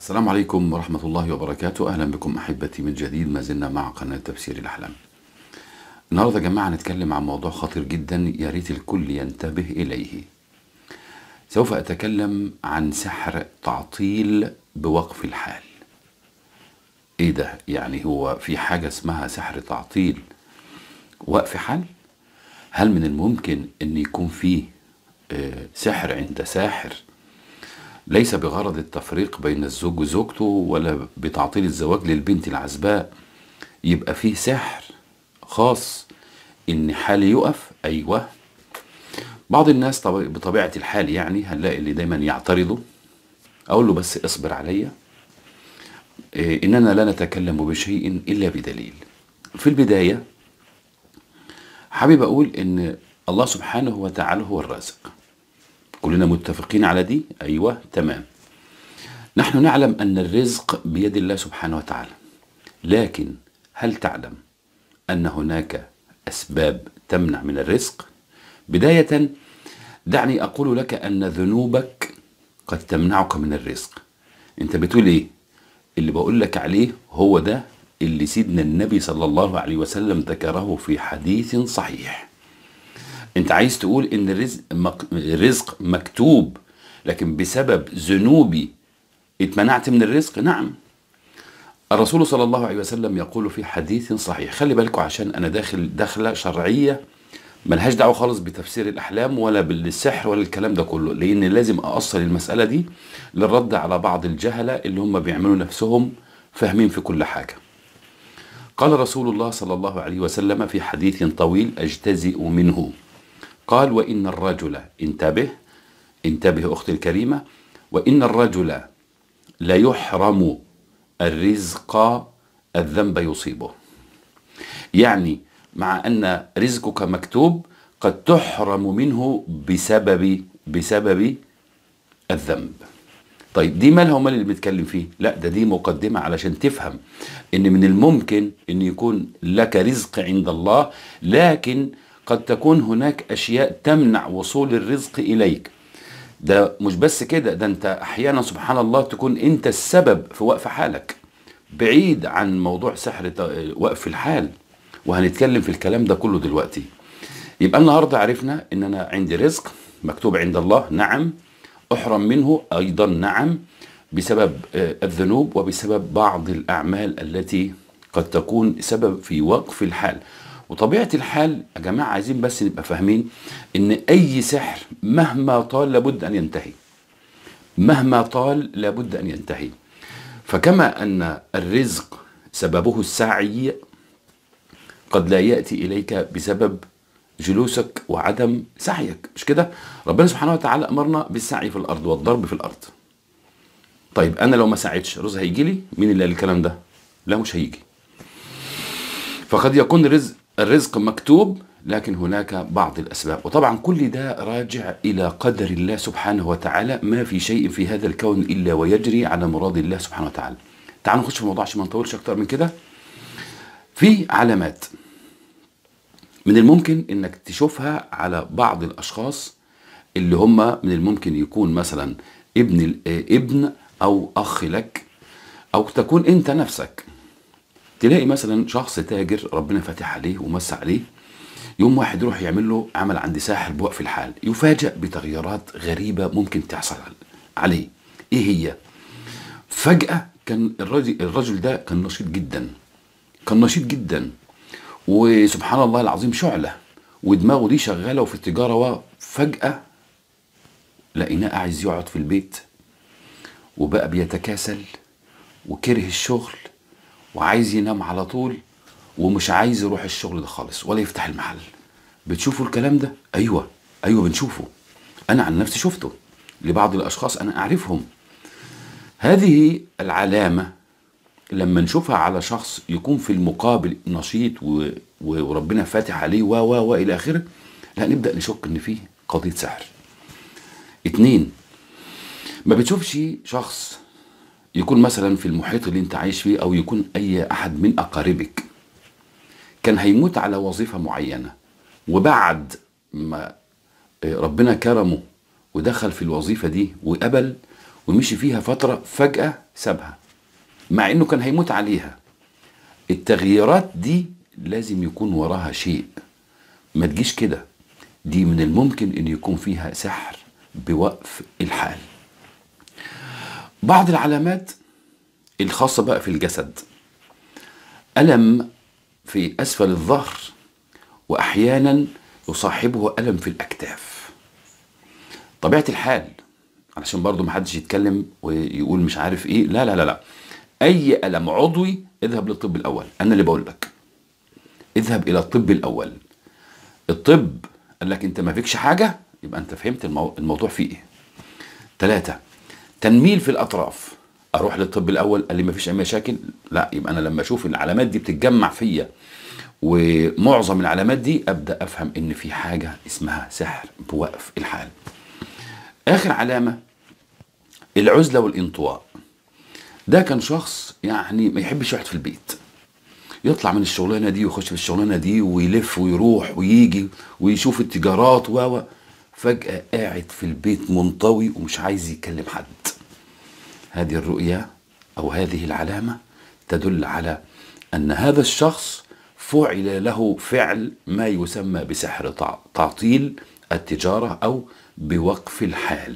السلام عليكم ورحمة الله وبركاته أهلا بكم أحبتي من جديد ما زلنا مع قناة تفسير الأحلام النهاردة يا جماعة هنتكلم عن موضوع خطير جدا يا ريت الكل ينتبه إليه سوف أتكلم عن سحر تعطيل بوقف الحال إيه ده يعني هو في حاجة اسمها سحر تعطيل وقف حال هل من الممكن أن يكون فيه آه، سحر عند ساحر ليس بغرض التفريق بين الزوج وزوجته ولا بتعطيل الزواج للبنت العزباء يبقى فيه سحر خاص ان حالي يقف ايوه بعض الناس طب- بطبيعه الحال يعني هنلاقي اللي دايما يعترضوا اقول له بس اصبر عليا إيه، اننا لا نتكلم بشيء الا بدليل في البدايه حابب اقول ان الله سبحانه وتعالى هو الرازق كلنا متفقين على دي ايوه تمام نحن نعلم ان الرزق بيد الله سبحانه وتعالى لكن هل تعلم ان هناك اسباب تمنع من الرزق بدايه دعني اقول لك ان ذنوبك قد تمنعك من الرزق انت بتقول ايه اللي بقول لك عليه هو ده اللي سيدنا النبي صلى الله عليه وسلم ذكره في حديث صحيح انت عايز تقول ان الرزق مك... الرزق مكتوب لكن بسبب ذنوبي اتمنعت من الرزق نعم الرسول صلى الله عليه وسلم يقول في حديث صحيح خلي بالكم عشان انا داخل دخله شرعيه ملهاش دعوه خالص بتفسير الاحلام ولا بالسحر ولا الكلام ده كله لان لازم اصل المساله دي للرد على بعض الجهله اللي هم بيعملوا نفسهم فاهمين في كل حاجه قال رسول الله صلى الله عليه وسلم في حديث طويل اجتزئ منه قال وان الرجل انتبه انتبه اختي الكريمه وان الرجل لا يحرم الرزق الذنب يصيبه يعني مع ان رزقك مكتوب قد تحرم منه بسبب بسبب الذنب طيب دي مالها ومال اللي بنتكلم فيه لا ده دي مقدمة علشان تفهم ان من الممكن ان يكون لك رزق عند الله لكن قد تكون هناك اشياء تمنع وصول الرزق اليك ده مش بس كده ده انت احيانا سبحان الله تكون انت السبب في وقف حالك بعيد عن موضوع سحر ت- وقف الحال وهنتكلم في الكلام ده كله دلوقتي يبقى النهارده عرفنا ان انا عندي رزق مكتوب عند الله نعم احرم منه ايضا نعم بسبب آه، الذنوب وبسبب بعض الاعمال التي قد تكون سبب في وقف الحال وطبيعه الحال يا جماعه عايزين بس نبقى فاهمين ان اي سحر مهما طال لابد ان ينتهي مهما طال لابد ان ينتهي فكما ان الرزق سببه السعي قد لا ياتي اليك بسبب جلوسك وعدم سعيك مش كده ربنا سبحانه وتعالى امرنا بالسعي في الارض والضرب في الارض طيب انا لو ما سعيتش رزق هيجي لي مين اللي قال الكلام ده لا مش هيجي فقد يكون الرزق الرزق مكتوب لكن هناك بعض الاسباب وطبعا كل ده راجع الى قدر الله سبحانه وتعالى ما في شيء في هذا الكون الا ويجري على مراد الله سبحانه وتعالى تعالوا نخش في الموضوع عشان ما نطولش اكتر من كده في علامات من الممكن انك تشوفها على بعض الاشخاص اللي هم من الممكن يكون مثلا ابن ال- آه، ابن او اخ لك او تكون انت نفسك تلاقي مثلا شخص تاجر ربنا فاتح عليه ومس عليه يوم واحد يروح يعمل له عمل عند ساحر بوقف الحال يفاجأ بتغيرات غريبة ممكن تحصل عليه ايه هي فجأة كان الرجل, الرجل ده كان نشيط جدا كان نشيط جدا وسبحان الله العظيم شعلة ودماغه دي شغالة وفي التجارة وفجأة لقيناه عايز يقعد في البيت وبقى بيتكاسل وكره الشغل وعايز ينام على طول ومش عايز يروح الشغل ده خالص ولا يفتح المحل بتشوفوا الكلام ده ايوه ايوه بنشوفه انا عن نفسي شفته لبعض الاشخاص انا اعرفهم هذه العلامه لما نشوفها على شخص يكون في المقابل نشيط و... و- وربنا فاتح عليه و و و الى اخره لا نبدا نشك ان فيه قضيه سحر اتنين ما بتشوفش شخص يكون مثلا في المحيط اللي انت عايش فيه او يكون اي احد من اقاربك كان هيموت على وظيفه معينه وبعد ما ربنا كرمه ودخل في الوظيفه دي وقبل ومشي فيها فترة فجأة سابها مع انه كان هيموت عليها التغييرات دي لازم يكون وراها شيء ما تجيش كده دي من الممكن ان يكون فيها سحر بوقف الحال بعض العلامات الخاصة بقى في الجسد ألم في أسفل الظهر وأحيانا يصاحبه ألم في الأكتاف طبيعة الحال علشان برضو محدش يتكلم ويقول مش عارف ايه لا لا لا لا اي الم عضوي اذهب للطب الاول انا اللي بقول لك اذهب الى الطب الاول الطب قال لك انت ما فيكش حاجه يبقى انت فهمت المو... الموضوع فيه ايه ثلاثة تنميل في الاطراف اروح للطب الاول قال لي ما فيش اي مشاكل لا يبقى انا لما اشوف العلامات دي بتتجمع فيا ومعظم العلامات دي ابدا افهم ان في حاجه اسمها سحر بوقف الحال اخر علامه العزله والانطواء ده كان شخص يعني ما يحبش يقعد في البيت يطلع من الشغلانه دي ويخش في الشغلانه دي ويلف ويروح ويجي ويشوف التجارات و فجاه قاعد في البيت منطوي ومش عايز يكلم حد هذه الرؤيه او هذه العلامه تدل على ان هذا الشخص فعل له فعل ما يسمى بسحر تع- تعطيل التجاره او بوقف الحال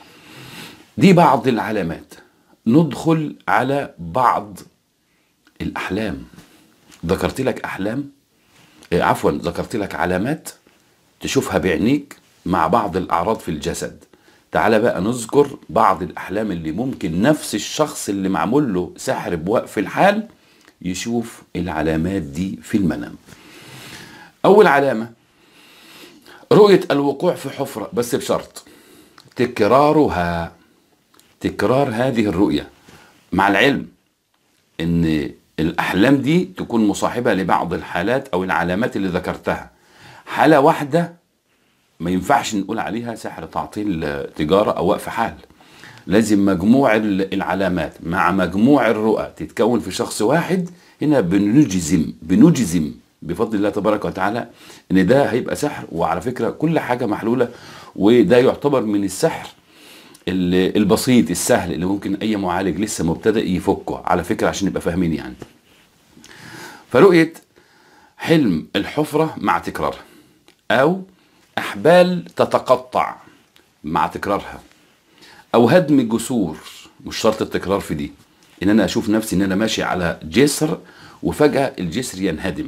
دي بعض العلامات ندخل على بعض الأحلام ذكرت لك أحلام إيه، عفوا ذكرت لك علامات تشوفها بعينيك مع بعض الأعراض في الجسد تعال بقى نذكر بعض الأحلام اللي ممكن نفس الشخص اللي معمول له سحر بوقف الحال يشوف العلامات دي في المنام أول علامة رؤية الوقوع في حفرة بس بشرط تكرارها تكرار هذه الرؤية مع العلم ان الاحلام دي تكون مصاحبة لبعض الحالات او العلامات اللي ذكرتها حالة واحدة ما ينفعش نقول عليها سحر تعطيل آه، تجارة او وقف حال لازم مجموع ال- العلامات مع مجموع الرؤى تتكون في شخص واحد هنا بنجزم بنجزم بفضل الله تبارك وتعالى ان ده هيبقى سحر وعلى فكرة كل حاجة محلولة وده يعتبر من السحر ال- البسيط السهل اللي ممكن اي معالج لسه مبتدئ يفكه على فكره عشان نبقى فاهمين يعني فرؤيه حلم الحفره مع تكرارها او احبال تتقطع مع تكرارها او هدم جسور مش شرط التكرار في دي ان انا اشوف نفسي ان انا ماشي على جسر وفجاه الجسر ينهدم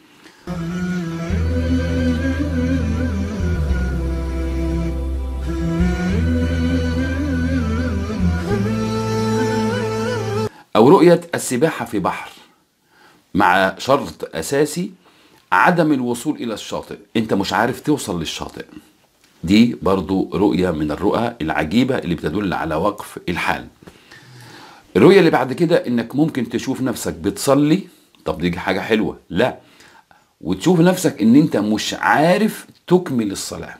أو رؤية السباحة في بحر مع شرط أساسي عدم الوصول إلى الشاطئ أنت مش عارف توصل للشاطئ دي برضو رؤية من الرؤى العجيبة اللي بتدل على وقف الحال الرؤية اللي بعد كده انك ممكن تشوف نفسك بتصلي طب دي حاجة حلوة لا وتشوف نفسك ان انت مش عارف تكمل الصلاة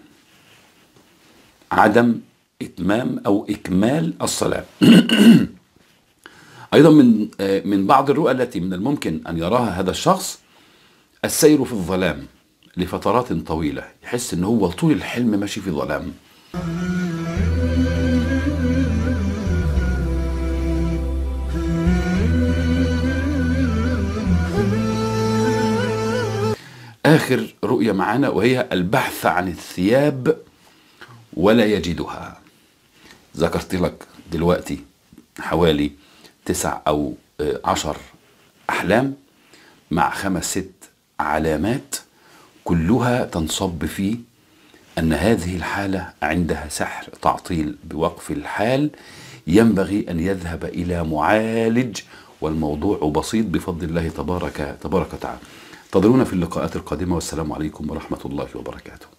عدم اتمام او اكمال الصلاة ايضا من آه، من بعض الرؤى التي من الممكن ان يراها هذا الشخص السير في الظلام لفترات طويلة يحس ان هو طول الحلم ماشي في ظلام آخر رؤية معانا وهي البحث عن الثياب ولا يجدها ذكرت لك دلوقتي حوالي تسع أو آه، عشر أحلام مع خمس ست علامات كلها تنصب في أن هذه الحالة عندها سحر تعطيل بوقف الحال ينبغي أن يذهب إلى معالج والموضوع بسيط بفضل الله تبارك تبارك وتعالى انتظرونا في اللقاءات القادمة والسلام عليكم ورحمة الله وبركاته